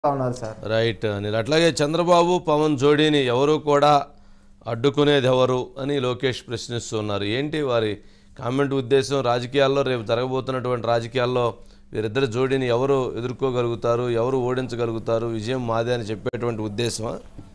ఉన్నారు sir right Anil అట్లాగే చంద్రబాబు పవన్ జోడీని ఎవరు కూడా అడ్డుకునేది ఎవరు అని లోకేష్ ప్రశ్నిస్తున్నారు ఏంటి వారి కామెంట్ ఉద్దేశం రాజకీయాల్లో రేపు జరగబోతున్నటువంటి రాజకీయాల్లో వీరిద్దరి జోడీని ఎవరు ఎదుర్కోగలుగుతారు ఎవరు ఓడించగలుగుతారు విజయం మాదే అని చెప్పేటువంటి ఉద్దేశమా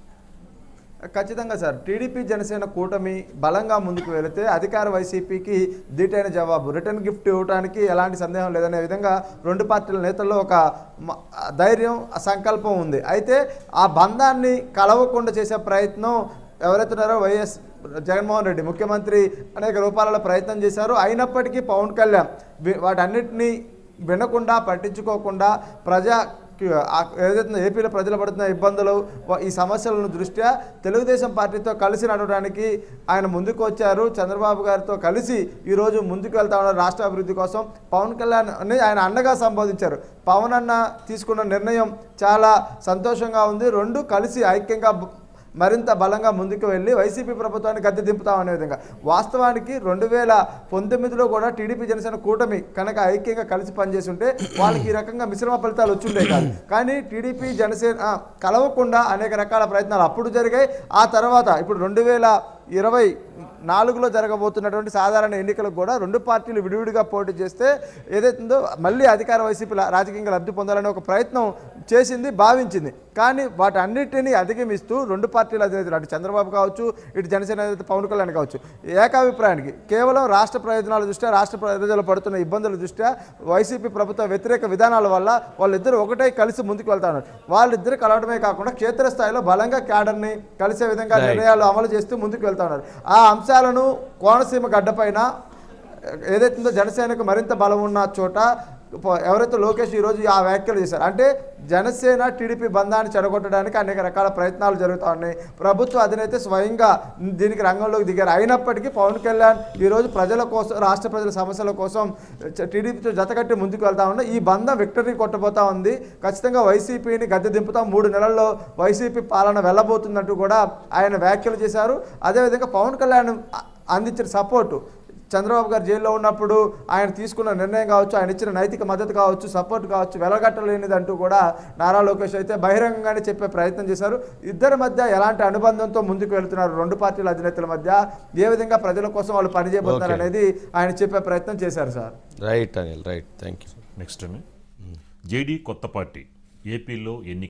ఖచ్చితంగా సార్ టీడీపీ జనసేన కూటమి బలంగా ముందుకు వెళితే అధికార వైసీపీకి ధీటైన జవాబు రిటర్న్ గిఫ్ట్ ఇవ్వడానికి ఎలాంటి సందేహం లేదనే విధంగా రెండు పార్టీల నేతల్లో ఒక మ- ధైర్యం ఆ సంకల్పం ఉంది అయితే ఆ బంధాన్ని కలవకుండా చేసే ప్రయత్నం ఎవరైతే ఉన్నారో వైఎస్ జగన్మోహన్ రెడ్డి ముఖ్యమంత్రి అనేక రూపాలలో ప్రయత్నం చేశారు అయినప్పటికీ పవన్ కళ్యాణ్ వి- వాటన్నిటినీ వినకుండా పట్టించుకోకుండా ప్రజా ఆ- ఏదైతే ఏపీలో ప్రజలు పడుతున్న ఇబ్బందులు వ- ఈ సమస్యలను దృష్ట్యా తెలుగుదేశం పార్టీతో కలిసి నడవడానికి ఆయన ముందుకు వచ్చారు చంద్రబాబు గారితో కలిసి ఈరోజు ముందుకు వెళ్తా ఉన్నారు రాష్ట్ర అభివృద్ధి కోసం పవన్ కళ్యాణ్ ని ఆయన అండగా సంబోధించారు పవన్ అన్న తీసుకున్న నిర్ణయం చాలా సంతోషంగా ఉంది రెండు కలిసి ఐక్యంగా బ- మరింత బలంగా ముందుకు వెళ్ళి వైసీపీ ప్రభుత్వాన్ని గద్దె దింపుతామనే విధంగా వాస్తవానికి రెండు వేల పంతొమ్మిదిలో కూడా టీడీపీ జనసేన కూటమి కనుక ఐక్యంగా కలిసి పనిచేసి ఉంటే వాళ్ళకి ఈ రకంగా మిశ్రమ ఫలితాలు వచ్చుండే కాదు కానీ టీడీపీ జనసేన ఆ, కలవకుండా అనేక రకాల ప్రయత్నాలు అప్పుడు జరిగాయి ఆ తర్వాత ఇప్పుడు రెండు వేల ఇరవై నాలుగులో జరగబోతున్నటువంటి సాధారణ ఎన్నికలకు కూడా రెండు పార్టీలు విడివిడిగా పోటీ చేస్తే ఏదైతుందో మళ్ళీ అధికార వైసీపీ లా- రాజకీయంగా లబ్ధి పొందాలనే ఒక ప్రయత్నం చేసింది భావించింది కానీ వాటన్నిటిని అధిగమిస్తూ రెండు పార్టీల అధినేతలు అటు చంద్రబాబు కావచ్చు ఇటు జనసేన అధినేత పవన్ కళ్యాణ్ కావచ్చు ఏకాభిప్రాయానికి కేవలం రాష్ట్ర ప్రయోజనాల దృష్ట్యా రాష్ట్ర ప్రజలు పడుతున్న ఇబ్బందుల దృష్ట్యా వైసీపీ ప్రభుత్వ వ్యతిరేక విధానాల వల్ల వాళ్ళిద్దరూ ఒకటే కలిసి ముందుకు వెళ్తా ఉన్నారు వాళ్ళిద్దరు కలవడమే కాకుండా క్షేత్రస్థాయిలో బలంగా క్యాడర్ని కలిసే విధంగా నిర్ణయాలు అమలు చేస్తూ ముందుకు వెళ్తా ఉన్నారు ఆ అంశాలను కోనసీమ గడ్డపైన ఏదైతుందో జనసేనకు మరింత బలం ఉన్న చోట ప- ఎవరైతే లోకేష్ ఈరోజు ఆ వ్యాఖ్యలు చేశారు అంటే జనసేన టీడీపీ బంధాన్ని చెడగొట్టడానికి అనేక రకాల ప్రయత్నాలు జరుగుతూ ఉన్నాయి ప్రభుత్వ అధినేత స్వయంగా దీనికి రంగంలోకి దిగారు అయినప్పటికీ పవన్ కళ్యాణ్ ఈరోజు ప్రజల కోసం రాష్ట్ర ప్రజల సమస్యల కోసం చ- టీడీపీతో జతకట్టి ముందుకు వెళ్తా ఉన్నా ఈ బంధం విక్టరీ కొట్టబోతా ఉంది ఖచ్చితంగా వైసీపీని గద్దె దింపుతాం మూడు నెలల్లో వైసీపీ పాలన వెళ్ళబోతుందంటూ కూడా ఆయన వ్యాఖ్యలు చేశారు అదేవిధంగా పవన్ కళ్యాణ్ అ- అందించిన సపోర్టు చంద్రబాబు గారు జైల్లో ఉన్నప్పుడు ఆయన తీసుకున్న నిర్ణయం కావచ్చు ఆయన ఇచ్చిన నైతిక మద్దతు కావచ్చు సపోర్ట్ కావచ్చు వెలగట్టలేనిదంటూ కూడా నారా లోకేష్ అయితే బహిరంగంగానే చెప్పే ప్రయత్నం చేశారు ఇద్దరి మధ్య ఎలాంటి అనుబంధంతో ముందుకు వెళ్తున్నారు రెండు పార్టీల అధినేతల మధ్య ఏ విధంగా ప్రజల కోసం వాళ్ళు పనిచేయబోతున్నారు Okay. అనేది ఆయన చెప్పే ప్రయత్నం చేశారు sir right Anil right thank you next JD కొత్త పార్టీ ఏపీలో ఎన్ని